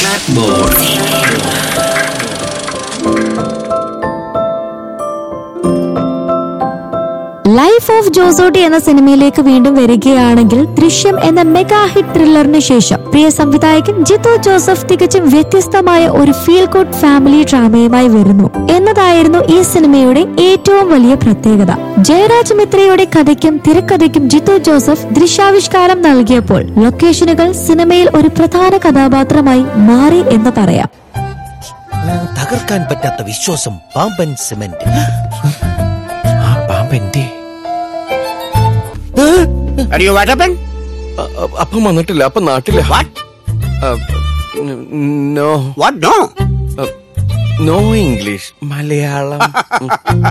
Life of ജോസോട്ടി എന്ന സിനിമയിലേക്ക് വീണ്ടും വരികയാണെങ്കിൽ ദൃശ്യം എന്ന മെഗാ ഹിറ്റ് ത്രില്ലറിന് ശേഷം പ്രിയ സംവിധായകൻ ജിത്തു ജോസഫ് തികച്ചും വ്യത്യസ്തമായ ഒരു ഫീൽ ഗുഡ് ഫാമിലി ഡ്രാമയുമായി വരുന്നു എന്നതായിരുന്നു ഈ സിനിമയുടെ ഏറ്റവും വലിയ പ്രത്യേകത ജയരാജ് മിത്രയുടെ കഥയ്ക്കും തിരക്കഥയ്ക്കും ജിത്തു ജോസഫ് ദൃശ്യാവിഷ്കാരം നൽകിയപ്പോൾ ലൊക്കേഷനുകൾ സിനിമയിൽ ഒരു പ്രധാന കഥാപാത്രമായി മാറി എന്ന് പറയാം തകർക്കാൻ പറ്റാത്ത വിശ്വാസം പാമ്പൻ സിമന്റ് ആ പാമ്പന്റെ അറിയോ വാട്ടപ്പൻ അ- അ- അപ്പം വന്നിട്ടില്ല അപ്പം നാട്ടില്ല no what no no English Malayalam ഉം.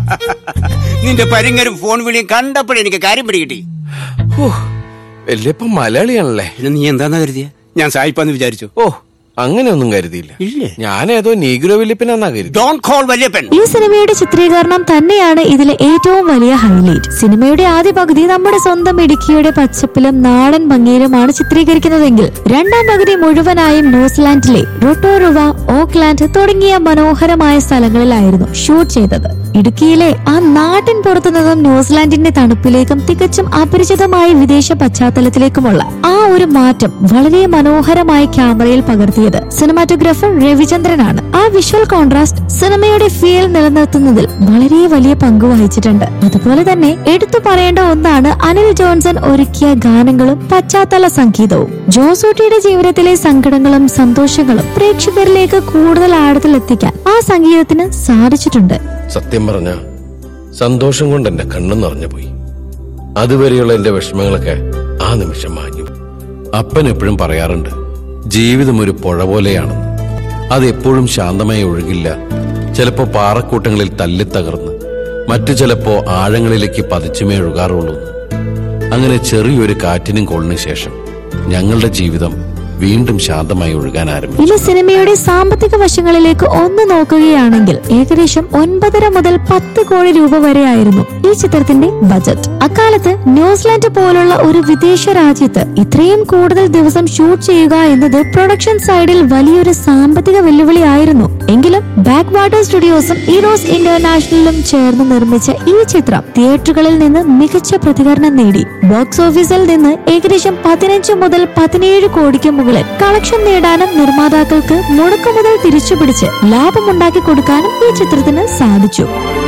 നിന്റെ പരിങ്ങരും ഫോൺ വിളിയും കണ്ടപ്പോഴേ എനിക്ക് കാര്യം പിടികിട്ടി ഓ വല്യപ്പ മലയാളിയാണല്ലേ പിന്നെ നീ എന്താന്ന് കരുതിയ ഞാൻ സായിപ്പാന്ന് വിചാരിച്ചു ഓ അങ്ങനെയൊന്നും കരുതിയില്ല ഇല്ലേ? ഞാൻ ഏതോ നീഗ്രോ വല്യപ്പനാന്നാ കരുതി ഡോണ്ട് കോൾ വല്യപ്പൻ ഈ സിനിമയുടെ ചിത്രീകരണം തന്നെയാണ് ഇതിലെ ഏറ്റവും വലിയ ഹൈലൈറ്റ് സിനിമയുടെ ആദ്യ പകുതി നമ്മുടെ സ്വന്തം ഇടുക്കിയുടെ പച്ചപ്പിലും നാടൻ ഭംഗിയിലുമാണ് ചിത്രീകരിക്കുന്നതെങ്കിൽ രണ്ടാം പകുതി മുഴുവനായും ന്യൂസിലാൻഡിലെ റൊട്ടോറുവ ഓക്ലാൻഡ് തുടങ്ങിയ മനോഹരമായ സ്ഥലങ്ങളിലായിരുന്നു ഷൂട്ട് ചെയ്തത് ഇടുക്കിയിലെ ആ നാട്ടിൻ പുറത്തു നിന്നും ന്യൂസിലാൻഡിന്റെ തണുപ്പിലേക്കും തികച്ചും അപരിചിതമായ വിദേശ പശ്ചാത്തലത്തിലേക്കുമുള്ള ആ ഒരു മാറ്റം വളരെ മനോഹരമായ ക്യാമറയിൽ പകർത്തിയത് സിനിമാറ്റോഗ്രാഫർ രവിചന്ദ്രനാണ് ആ വിഷ്വൽ കോൺട്രാസ്റ്റ് സിനിമയുടെ ഫീൽ നിലനിർത്തുന്നതിൽ വളരെ വലിയ പങ്ക് വഹിച്ചിട്ടുണ്ട് അതുപോലെ തന്നെ എടുത്തു പറയേണ്ട ഒന്നാണ് അനിൽ ജോൺസൺ ഒരുക്കിയ ഗാനങ്ങളും പശ്ചാത്തല സംഗീതവും ജോസൂട്ടിയുടെ ജീവിതത്തിലെ സങ്കടങ്ങളും സന്തോഷങ്ങളും പ്രേക്ഷകരിലേക്ക് കൂടുതൽ ആഴത്തിൽ എത്തിക്കാൻ ആ സംഗീതത്തിന് സാധിച്ചിട്ടുണ്ട് സത്യം പറഞ്ഞ സന്തോഷം കൊണ്ട് എന്റെ കണ്ണു നിറഞ്ഞു പോയി അതുവരെയുള്ള എന്റെ വിഷമങ്ങളൊക്കെ ആ നിമിഷം മാഞ്ഞു അപ്പൻ എപ്പോഴും പറയാറുണ്ട് ജീവിതം ഒരു പുഴ പോലെയാണെന്ന് അത് എപ്പോഴും ശാന്തമായി ഒഴുകില്ല ചിലപ്പോ പാറക്കൂട്ടങ്ങളിൽ തല്ലിത്തകർന്ന് മറ്റു ചിലപ്പോ ആഴങ്ങളിലേക്ക് പതിച്ചുമേ ഒഴുകാറുള്ളൂ എന്ന്. അങ്ങനെ ചെറിയൊരു കാറ്റിനും കോളിനും ശേഷം ഞങ്ങളുടെ ജീവിതം വീണ്ടും ശാന്തമായി ഒഴുകാൻ ആരംഭിച്ചു ഇനി സിനിമയുടെ സാമ്പത്തിക വശങ്ങളിലേക്ക് ഒന്ന് നോക്കുകയാണെങ്കിൽ ഏകദേശം ഒൻപതര മുതൽ പത്ത് കോടി രൂപ വരെയായിരുന്നു ഈ ചിത്രത്തിന്റെ ബജറ്റ് അക്കാലത്ത് ന്യൂസിലാൻഡ് പോലുള്ള ഒരു വിദേശ രാജ്യത്ത് ഇത്രയും കൂടുതൽ ദിവസം ഷൂട്ട് ചെയ്യുക എന്നത് പ്രൊഡക്ഷൻ സൈഡിൽ വലിയൊരു സാമ്പത്തിക വെല്ലുവിളിയായിരുന്നു എങ്കിലും ബാക്ക് വാട്ടർ സ്റ്റുഡിയോസും ഈറോസ് ഇന്റർനാഷണലും ചേർന്ന് നിർമ്മിച്ച ഈ ചിത്രം തിയേറ്ററുകളിൽ നിന്ന് മികച്ച പ്രതികരണം നേടി ബോക്സ് ഓഫീസിൽ നിന്ന് ഏകദേശം പതിനഞ്ച് മുതൽ പതിനേഴ് കോടിക്ക് മുകളിൽ കളക്ഷൻ നേടാനും നിർമ്മാതാക്കൾക്ക് മുടക്കുമുതൽ തിരിച്ചുപിടിച്ച് ലാഭമുണ്ടാക്കി കൊടുക്കാനും ഈ ചിത്രത്തിന് സാധിച്ചു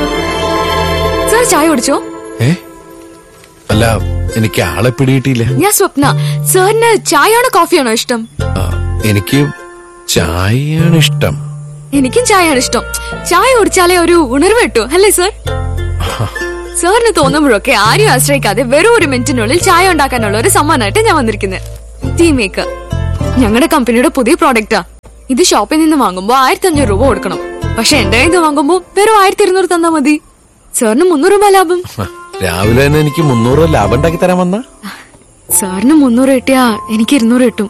സാർ ചായ കുടിച്ചോ ഏ അല്ല എനിക്ക് ആളെ പിടിയിട്ടില്ല ഞാൻ സ്വപ്ന സാറിന് ചായയാണോ കോഫിയാണോ ഇഷ്ടം ആ, എനിക്ക് ചായയാണ് ഇഷ്ടം എനിക്കും ചായയാണ് ഇഷ്ടം ചായ കുടിച്ചാലേ ഒരു ഉണർവ് കിട്ടൂ അല്ലേ സർ സാറിന് തോന്നുമ്പോഴൊക്കെ ആരെയും ആശ്രയിക്കാതെ വെറും ഒരു മിനിറ്റിനുള്ളിൽ ചായ ഉണ്ടാക്കാനുള്ള ഒരു സമ്മാനമായിട്ട് ഞാൻ വന്നിരിക്കുന്നത് ടീ മേക്കർ ഞങ്ങളുടെ കമ്പനിയുടെ പുതിയ പ്രോഡക്റ്റാ ഇത് ഷോപ്പിൽ നിന്ന് വാങ്ങുമ്പോ ആയിരത്തി അഞ്ഞൂറ് രൂപ കൊടുക്കണം പക്ഷെ എന്റെ കയ്യിൽ നിന്ന് വാങ്ങുമ്പോ വെറും ആയിരത്തി ഇരുന്നൂറ് തന്നാ മതി സാറിന് മുന്നൂറ് രൂപ ലാഭം ഹ, രാവിലെ തന്നെ എനിക്ക് മുന്നൂറ് രൂപ ലാഭം ഉണ്ടാക്കി തരാൻ വന്ന സാറിന് മുന്നൂറ് കിട്ടിയാ എനിക്ക് ഇരുന്നൂറ് കിട്ടും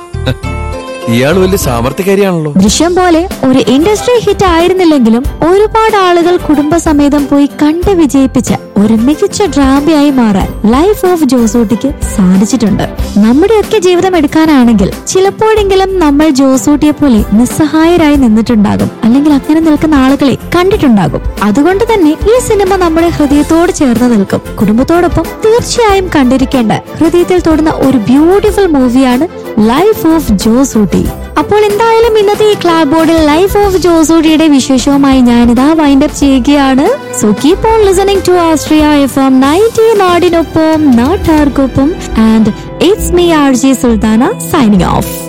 ഇയാൾ വലിയ സാമർത്ഥ്യക്കാരിയാണല്ലോ ദൃശ്യം പോലെ ഒരു ഇൻഡസ്ട്രി ഹിറ്റ് ആയിരുന്നില്ലെങ്കിലും ഒരുപാട് ആളുകൾ കുടുംബസമേതം പോയി കണ്ട് വിജയിപ്പിച്ച ഒരു മികച്ച ഡ്രാമയായി മാറാൻ ലൈഫ് ഓഫ് ജോസൂട്ടിക്ക് സാധിച്ചിട്ടുണ്ട് നമ്മുടെയൊക്കെ ജീവിതം എടുക്കാനാണെങ്കിൽ ചിലപ്പോഴെങ്കിലും നമ്മൾ ജോസൂട്ടിയെ പോലെ നിസ്സഹായരായി നിന്നിട്ടുണ്ടാകും അല്ലെങ്കിൽ അങ്ങനെ നിൽക്കുന്ന ആളുകളെ കണ്ടിട്ടുണ്ടാകും അതുകൊണ്ട് തന്നെ ഈ സിനിമ നമ്മുടെ ഹൃദയത്തോട് ചേർന്ന് നിൽക്കും കുടുംബത്തോടൊപ്പം തീർച്ചയായും കണ്ടിരിക്കേണ്ട ഹൃദയത്തിൽ തൊടുന്ന ഒരു ബ്യൂട്ടിഫുൾ മൂവിയാണ് ലൈഫ് ഓഫ് ജോസൂട്ടി അപ്പോൾ എന്തായാലും ഇന്നത്തെ ഈ ക്ലാബ് ബോർഡിൽ ലൈഫ് ഓഫ് ജോസൂട്ടിയുടെ വിശേഷവുമായി ഞാനിതാ വൈൻഡ് അപ്പ് ചെയ്യുകയാണ് so keep on listening to Astria F M ninety നാടിനൊപ്പം നാട്ടാർക്കൊപ്പം and it's me R J Sulthana signing of